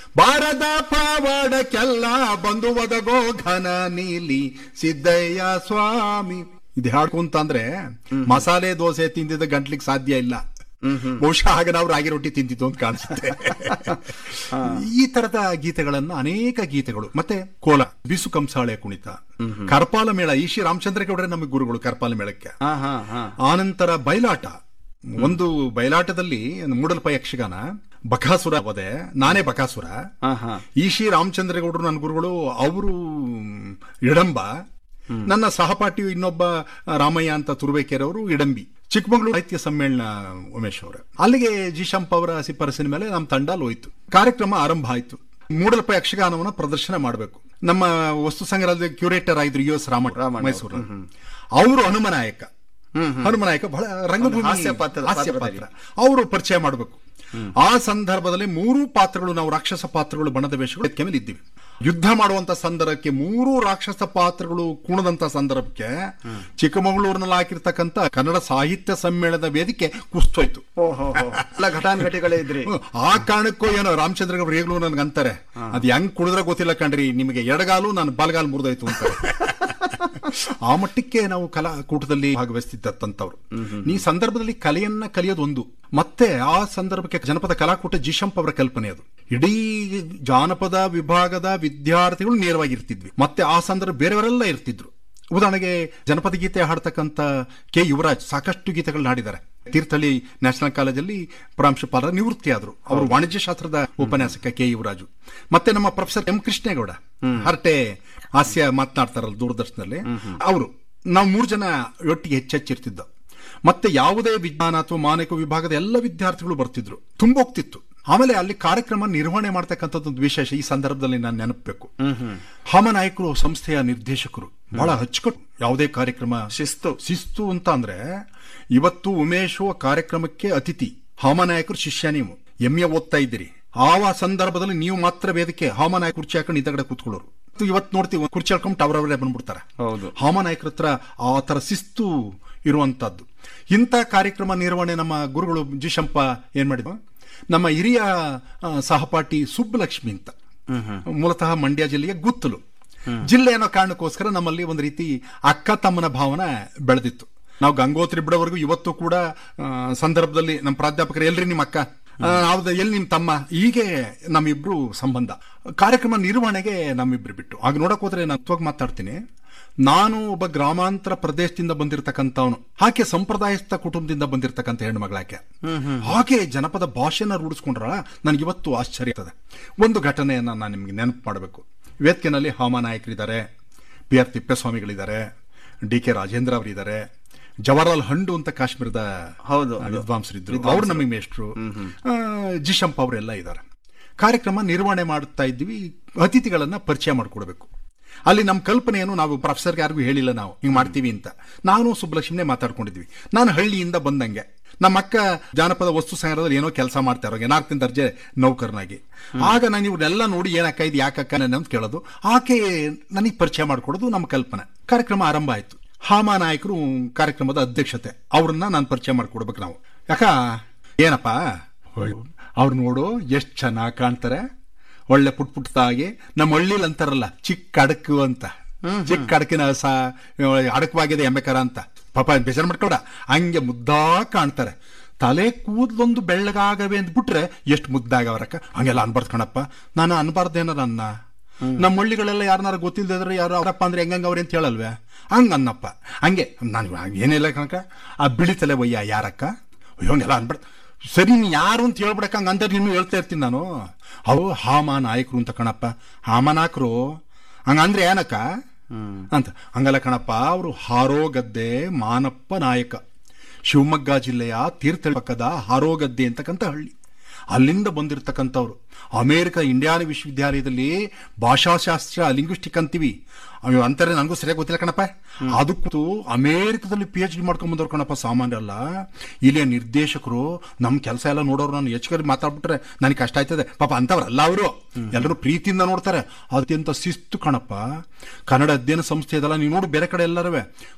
ಬಾರದ ಪಾವಡಕ್ಕೆಲ್ಲ ಬಂದು ಒದಗೋ ಘನ ನೀಲಿ ಸಿದ್ದಯ್ಯ ಸ್ವಾಮಿ ಇದು ಹಾಡ್ಕೊಂತ ಅಂದ್ರೆ ಮಸಾಲೆ ದೋಸೆ ತಿಂದಿದ್ದ ಗಂಟ್ಲಿಗೆ ಸಾಧ್ಯ ಇಲ್ಲ ಬಹುಶಃ ಆಗ ನಾವು ರಾಗಿ ರೊಟ್ಟಿ ತಿಂತಿದ್ದು ಅಂತ ಕಾಣಿಸುತ್ತೆ ಈ ತರದ ಗೀತೆಗಳನ್ನ ಅನೇಕ ಗೀತೆಗಳು ಮತ್ತೆ ಕೋಲ ಬಿಸು ಕಂಸಾಳೆ ಕುಣಿತ ಕರ್ಪಾಲ ಮೇಳ ಈ ಶ್ರೀ ರಾಮಚಂದ್ರ ಗೌಡ್ರೆ ನಮಗೆ ಗುರುಗಳು ಕರ್ಪಾಲ ಮೇಳಕ್ಕೆ ಹಾ ಹಾ ಹಾ ಆನಂತರ ಬಯಲಾಟ ಒಂದು ಬಯಲಾಟದಲ್ಲಿ ಮೂಡಲ್ಪೈ ಯಕ್ಷಗಾನ ಬಕಾಸುರ ವಧೆ ನಾನೇ ಬಕಾಸುರ ಹಾ ಹಾ ಈ ಶ್ರೀ ರಾಮಚಂದ್ರಗೌಡರು ನನ್ನ ಗುರುಗಳು ಅವರು ಇಡಂಬ ನನ್ನ ಸಹಪಾಠಿ ಇನ್ನೊಬ್ಬ ರಾಮಯ್ಯ ಅಂತ ತುರುವೇಕೆರವರು ಇಡಂಬಿ ಚಿಕ್ಕಮಗಳೂರು ಸಾಹಿತ್ಯ ಸಮ್ಮೇಳನ ಉಮೇಶ್ ಅವರ ಅಲ್ಲಿಗೆ ಜಿಶಂಪ್ ಅವರ ಶಿಫಾರಸಿನ ಮೇಲೆ ನಮ್ಮ ತಂಡ ಅಲ್ಲಿ ಹೋಯ್ತು ಕಾರ್ಯಕ್ರಮ ಆರಂಭ ಆಯ್ತು ಮೂಡಲ್ಪೈ ಯಕ್ಷಗಾನವನ್ನ ಪ್ರದರ್ಶನ ಮಾಡಬೇಕು ನಮ್ಮ ವಸ್ತು ಸಂಗ್ರಹದ ಕ್ಯೂರೇಟರ್ ಆಗಿದ್ರು ಯು ಎಸ್ ರಾಮಣ್ಣ ಮೈಸೂರು ಅವರು ಹನುಮನಾಯಕ ಹನುಮನಾಯಕ ಬಹಳ ರಂಗಭೂಮಿ ಹಾಸ್ಯ ಪಾತ್ರದ ಹಾಸ್ಯ ಪಾತ್ರದಲ್ಲಿ. ಪಾತ್ರ ಅವರು ಪರಿಚಯ ಮಾಡಬೇಕು ಆ ಸಂದರ್ಭದಲ್ಲಿ ಮೂರು ಪಾತ್ರಗಳು ನಾವು ರಾಕ್ಷಸ ಪಾತ್ರಗಳು ಬಣದ ವೇಷಗಳು ಎತ್ಕೆ ಮೇಲೆ ಇದ್ದೀವಿ ಯುದ್ಧ ಮಾಡುವಂತ ಸಂದರ್ಭಕ್ಕೆ ಮೂರು ರಾಕ್ಷಸ ಪಾತ್ರಗಳು ಕುಣದಂತ ಸಂದರ್ಭಕ್ಕೆ ಚಿಕ್ಕಮಗಳೂರಿನಲ್ಲಿ ಹಾಕಿರ್ತಕ್ಕಂಥ ಕನ್ನಡ ಸಾಹಿತ್ಯ ಸಮ್ಮೇಳನದ ವೇದಿಕೆ ಕುಸ್ತೋಯ್ತು ಓಹೋ ಎಲ್ಲ ಘಟಾನುಘಟಿಗಳೇ ಇದ್ರಿ ಆ ಕಾರಣಕ್ಕೂ ಏನೋ ರಾಮಚಂದ್ರ ಗೌಡ್ರು ಈಗಲೂ ನನ್ಗೆ ಅಂತಾರೆ ಅದ್ ಹೆಂಗ್ ಕುಡಿದ್ರೆ ಗೊತ್ತಿಲ್ಲ ಕಣ್ರಿ ನಿಮಗೆ ಎಡಗಾಲು ನಾನು ಬಲಗಾಲು ಮುರಿದೋಯ್ತು ಅಂತ ಆ ಮಟ್ಟಕ್ಕೆ ನಾವು ಕಲಾಕೂಟದಲ್ಲಿ ಭಾಗವಹಿಸ್ತಿದ್ದಂತವ್ರು ಈ ಸಂದರ್ಭದಲ್ಲಿ ಕಲೆಯನ್ನ ಕಲಿಯೋದು ಒಂದು ಮತ್ತೆ ಆ ಸಂದರ್ಭಕ್ಕೆ ಜನಪದ ಕಲಾಕೂಟ ಜಿಶಂಪ್ ಅವರ ಕಲ್ಪನೆ ಅದು ಇಡೀ ಜಾನಪದ ವಿಭಾಗದ ವಿದ್ಯಾರ್ಥಿಗಳು ನೇರವಾಗಿ ಇರ್ತಿದ್ವಿ ಮತ್ತೆ ಆ ಸಂದರ್ಭ ಬೇರೆಯವರೆಲ್ಲ ಇರ್ತಿದ್ರು ಉದಾಹರಣೆಗೆ ಜನಪದ ಗೀತೆ ಹಾಡ್ತಕ್ಕಂಥ ಕೆ ಯುವರಾಜ್ ಸಾಕಷ್ಟು ಗೀತೆಗಳನ್ನ ಹಾಡಿದ್ದಾರೆ ತೀರ್ಥಹಳ್ಳಿ ನ್ಯಾಷನಲ್ ಕಾಲೇಜಲ್ಲಿ ಪ್ರಾಂಶುಪಾಲರ ನಿವೃತ್ತಿ ಆದ್ರು ಅವರು ವಾಣಿಜ್ಯ ಶಾಸ್ತ್ರದ ಉಪನ್ಯಾಸಕ ಕೆ ಯುವರಾಜು ಮತ್ತೆ ನಮ್ಮ ಪ್ರೊಫೆಸರ್ ಎಂ ಕೃಷ್ಣೇಗೌಡ ಹರಟೆ ಹಾಸ್ಯ ಮಾತನಾಡ್ತಾರಲ್ಲ ದೂರದರ್ಶನದಲ್ಲಿ ಅವರು ನಾವು ಮೂರು ಜನ ಒಟ್ಟಿಗೆ ಹೆಚ್ಚೆಚ್ಚಿರ್ತಿದ್ದ ಮತ್ತೆ ಯಾವುದೇ ವಿಜ್ಞಾನ ಅಥವಾ ಮಾನವಿಕ ವಿಭಾಗದ ಎಲ್ಲ ವಿದ್ಯಾರ್ಥಿಗಳು ಬರ್ತಿದ್ರು ತುಂಬ ಹೋಗ್ತಿತ್ತು ಆಮೇಲೆ ಅಲ್ಲಿ ಕಾರ್ಯಕ್ರಮ ನಿರ್ವಹಣೆ ಮಾಡ್ತಕ್ಕಂಥದ್ದು ಒಂದು ವಿಶೇಷ ಈ ಸಂದರ್ಭದಲ್ಲಿ ನಾನು ನೆನಪಬೇಕು ಹಾಮನಾಯಕರು ಸಂಸ್ಥೆಯ ನಿರ್ದೇಶಕರು ಬಹಳ ಅಚ್ಚುಕಟ್ಟು ಯಾವುದೇ ಕಾರ್ಯಕ್ರಮ ಶಿಸ್ತು ಶಿಸ್ತು ಅಂತ ಅಂದ್ರೆ ಇವತ್ತು ಉಮೇಶು ಕಾರ್ಯಕ್ರಮಕ್ಕೆ ಅತಿಥಿ ಹಾಮನಾಯಕರು ಶಿಷ್ಯ ನೀವು ಎಂ ಎ ಓದ್ತಾ ಇದ್ದೀರಿ ಆವ ಸಂದರ್ಭದಲ್ಲಿ ನೀವು ಮಾತ್ರ ವೇದಿಕೆ ಹಾಮನಾಯಕ ಕುರ್ಚಿ ಹಾಕೊಂಡು ಹಿಂದಗಡೆ ಕೂತ್ಕೊಳ್ಳೋರು ಇವತ್ತು ನೋಡ್ತೀವಿ ಕುರ್ಚಿ ಹಾಕೊಂಡು ಅವರವರೇ ಬಂದ್ಬಿಡ್ತಾರೆ ಹೌದು. ಹಾಮನಾಯಕರ ಹತ್ರ ಆ ತರ ಶಿಸ್ತು ಇರುವಂತದ್ದು ಇಂಥ ಕಾರ್ಯಕ್ರಮ ನಿರ್ವಹಣೆ ನಮ್ಮ ಗುರುಗಳು ಜಿಶಂಪ ಏನ್ ಮಾಡಿದ್ರು ನಮ್ಮ ಹಿರಿಯ ಆ, ಸಹಪಾಠಿ ಸುಬ್ಬಲಕ್ಷ್ಮಿ ಅಂತ ಮೂಲತಃ ಮಂಡ್ಯ ಜಿಲ್ಲೆಯ ಗುತ್ತಲು ಜಿಲ್ಲೆ ಅನ್ನೋ ಕಾರಣಕ್ಕೋಸ್ಕರ ನಮ್ಮಲ್ಲಿ ಒಂದು ರೀತಿ ಅಕ್ಕ ತಮ್ಮನ ಭಾವನ ಬೆಳೆದಿತ್ತು ನಾವು ಗಂಗೋತ್ರಿ ಬಿಡೋವರೆಗೂ ಇವತ್ತು ಕೂಡ ಆ, ಸಂದರ್ಭದಲ್ಲಿ ನಮ್ಮ ಪ್ರಾಧ್ಯಾಪಕರು ಎಲ್ರಿ ನಿಮ್ಮ ಅಕ್ಕ ಆ, ಹೌದು ಎಲ್ಲಿ ನಿಮ್ ತಮ್ಮ ಹೀಗೆ ನಮ್ಮಿಬ್ರು ಸಂಬಂಧ ಕಾರ್ಯಕ್ರಮ ನಿರ್ವಹಣೆಗೆ ನಮ್ಮಿಬ್ರು ಬಿಟ್ಟು ಆಗ ನೋಡಕ್ ಹೋದ್ರೆ ನಾನು ತೋಗ್ ಮಾತಾಡ್ತೀನಿ ನಾನು ಒಬ್ಬ ಗ್ರಾಮಾಂತರ ಪ್ರದೇಶದಿಂದ ಬಂದಿರತಕ್ಕಂಥವನು ಆಕೆ ಸಂಪ್ರದಾಯಸ್ಥ ಕುಟುಂಬದಿಂದ ಬಂದಿರತಕ್ಕಂಥ ಹೆಣ್ಮಗಳಾಕೆ ಹಾಗೆ ಜನಪದ ಭಾಷೆನ ರೂಢಿಸ್ಕೊಂಡ್ರ ನನಗೆ ಇವತ್ತು ಆಶ್ಚರ್ಯ ಆಗ್ತದೆ ಒಂದು ಘಟನೆಯನ್ನ ನಾನು ನಿಮ್ಗೆ ನೆನಪು ಮಾಡಬೇಕು ವೇದಿಕೆನಲ್ಲಿ ಹಾಮಾನಾಯಕರಿದ್ದಾರೆ ಬಿ ಆರ್ ತಿಪ್ಪೇಸ್ವಾಮಿಗಳಿದ್ದಾರೆ ಡಿ ಕೆ ರಾಜೇಂದ್ರ ಅವರಿದ್ದಾರೆ ಜವಾಹರ್ಲಾಲ್ ಹಂಡು ಅಂತ ಕಾಶ್ಮೀರದ ಹೌದು, ಆ, ವಿದ್ವಾಂಸರಿದ್ರು ಅವ್ರು ನಮಗೆ ಮೇಷ್ಟ್ರು ಆ, ಜಿಶಂಪ್ ಅವರೆಲ್ಲ ಇದ್ದಾರೆ ಕಾರ್ಯಕ್ರಮ ನಿರ್ವಹಣೆ ಮಾಡುತ್ತಾ ಇದ್ವಿ ಅತಿಥಿಗಳನ್ನ ಪರಿಚಯ ಮಾಡಿಕೊಡ್ಬೇಕು ಅಲ್ಲಿ ನಮ್ಮ ಕಲ್ಪನೆಯನ್ನು ನಾವು ಪ್ರೊಫೆಸರ್ಗೆ ಯಾರಿಗೂ ಹೇಳಿಲ್ಲ ನಾವು ಹಿಂಗ್ ಮಾಡ್ತೀವಿ ಅಂತ ನಾನು ಸುಬ್ಬಲಕ್ಷ್ಮಿನೇ ಮಾತಾಡ್ಕೊಂಡಿದ್ವಿ ನಾನು ಹಳ್ಳಿಯಿಂದ ಬಂದಂಗೆ ನಮ್ಮ ಅಕ್ಕ ಜಾನಪದ ವಸ್ತು ಸಂಗ್ರಹದಲ್ಲಿ ಏನೋ ಕೆಲಸ ಮಾಡ್ತಾ ಇರೋ ನಾಲ್ಕನೇ ದರ್ಜೆ ನೌಕರನಾಗಿ ಆಗ ನಾನು ಇವ್ರನ್ನೆಲ್ಲ ನೋಡಿ ಏನಕ್ಕ ಇದು ಯಾಕಕ್ಕ ನನ್ನ ಅಂತ ಕೇಳೋದು ಆಕೆ ನನಗೆ ಪರಿಚಯ ಮಾಡಿಕೊಡೋದು ನಮ್ಮ ಕಲ್ಪನೆ ಕಾರ್ಯಕ್ರಮ ಆರಂಭ ಆಯ್ತು ಹಾಮ ನಾಯಕರು ಕಾರ್ಯಕ್ರಮದ ಅಧ್ಯಕ್ಷತೆ ಅವ್ರನ್ನ ನಾನು ಪರಿಚಯ ಮಾಡ್ಕೊಡ್ಬೇಕು ನಾವು ಯಾಕ ಏನಪ್ಪ ಅವ್ರು ನೋಡು ಎಷ್ಟು ಚೆನ್ನಾಗಿ ಕಾಣ್ತಾರೆ ಒಳ್ಳೆ ಪುಟ್ ಪುಟ್ಟದಾಗಿ ನಮ್ಮ ಹಳ್ಳಿಲಿ ಅಂತಾರಲ್ಲ ಚಿಕ್ಕ ಅಡಕು ಅಂತ ಚಿಕ್ಕ ಅಡಕಿನ ಸ ಅಡಕವಾಗಿದೆ ಎಂಬೆಕರ ಅಂತ ಪಾಪ ಬೇಜಾರು ಮಾಡ್ಕೊಡ ಹಂಗೆ ಮುದ್ದಾ ಕಾಣ್ತಾರೆ ತಲೆ ಕೂದಲೊಂದು ಬೆಳ್ಳಗಾಗವೆ ಅಂತ ಬಿಟ್ರೆ ಎಷ್ಟು ಮುದ್ದಾಗವರಕ್ಕ ಹಂಗೆಲ್ಲ ಅನ್ಬಾರ್ದು ಕಣಪ್ಪ ನಾನು ಅನ್ಬಾರ್ದೇನ ನನ್ನ ನಮ್ಮ ಹಳ್ಳಿಗಳೆಲ್ಲ ಯಾರನ್ನಾರ ಗೊತ್ತಿಲ್ಲದ್ರೆ ಯಾರು ಅವರಪ್ಪ ಅಂದ್ರೆ ಹೆಂಗಂಗ ಅವ್ರೆ ಅಂತ ಹೇಳಲ್ವೇ ಹಂಗ ಅನ್ನಪ್ಪ ಹಂಗೆ ನಾನು ಏನಿಲ್ಲ ಕಣಕ ಆ ಬಿಳಿ ತಲೆ ಒಯ್ಯ ಯಾರಕ್ಕ ಅಯ್ಯೋ ಹಂಗೆಲ್ಲ ಅನ್ಬಾರ್ದು ಸರಿ ನೀ ಯಾರು ಅಂತ ಹೇಳ್ಬಿಡಕ್ಕ ಹಂಗ ಅಂತ ನೀನು ಹೇಳ್ತಾ ಇರ್ತೀನಿ ನಾನು ಅವು ಹಾಮ ನಾಯಕರು ಅಂತ ಕಣಪ್ಪ ಹಾಮ ನಾಯಕರು ಹಂಗಂದ್ರೆ ಏನಕ್ಕ ಅಂತ ಹಂಗಲ್ಲ ಕಣಪ್ಪ ಅವರು ಹಾರೋಗದ್ದೆ ಮಾನಪ್ಪ ನಾಯಕ ಶಿವಮೊಗ್ಗ ಜಿಲ್ಲೆಯ ತೀರ್ಥಹಳ್ಳಿ ಪಕ್ಕದ ಹಾರೋಗದ್ದೆ ಅಂತಕ್ಕಂಥ ಹಳ್ಳಿ ಅಲ್ಲಿಂದ ಬಂದಿರತಕ್ಕಂಥವ್ರು ಅಮೆರಿಕ ಇಂಡಿಯಾನ ವಿಶ್ವವಿದ್ಯಾಲಯದಲ್ಲಿ ಭಾಷಾಶಾಸ್ತ್ರ ಲಿಂಗ್ವಿಸ್ಟಿಕ್ ಅಂತೀವಿ ಅಯ್ಯೋ ಅಂತಾರೆ ನನಗೂ ಸರಿಯಾಗಿ ಗೊತ್ತಿಲ್ಲ ಕಣಪ್ಪ ಅದಕ್ಕೂ ಅಮೆರಿಕದಲ್ಲಿ ಪಿ ಎಚ್ ಡಿ ಮಾಡ್ಕೊಂಡ್ ಬಂದವ್ರು ಕಣಪ್ಪ ಸಾಮಾನ್ಯ ಅಲ್ಲ ಇಲ್ಲಿಯ ನಿರ್ದೇಶಕರು ನಮ್ಮ ಕೆಲಸ ಎಲ್ಲ ನೋಡೋರು ನಾನು ಹೆಚ್ಚು ಮಾತಾಡ್ಬಿಟ್ರೆ ನನಗೆ ಕಷ್ಟ ಆಯ್ತದೆ ಪಾಪ ಅಂತವ್ರಲ್ಲ ಅವರು ಎಲ್ಲರೂ ಪ್ರೀತಿಯಿಂದ ನೋಡ್ತಾರೆ ಅತ್ಯಂತ ಶಿಸ್ತು ಕಣಪ್ಪ ಕನ್ನಡ ಅಧ್ಯಯನ ಸಂಸ್ಥೆ ಇದಲ್ಲ ನೀವು ನೋಡು ಬೇರೆ ಕಡೆ ಎಲ್ಲರವೆ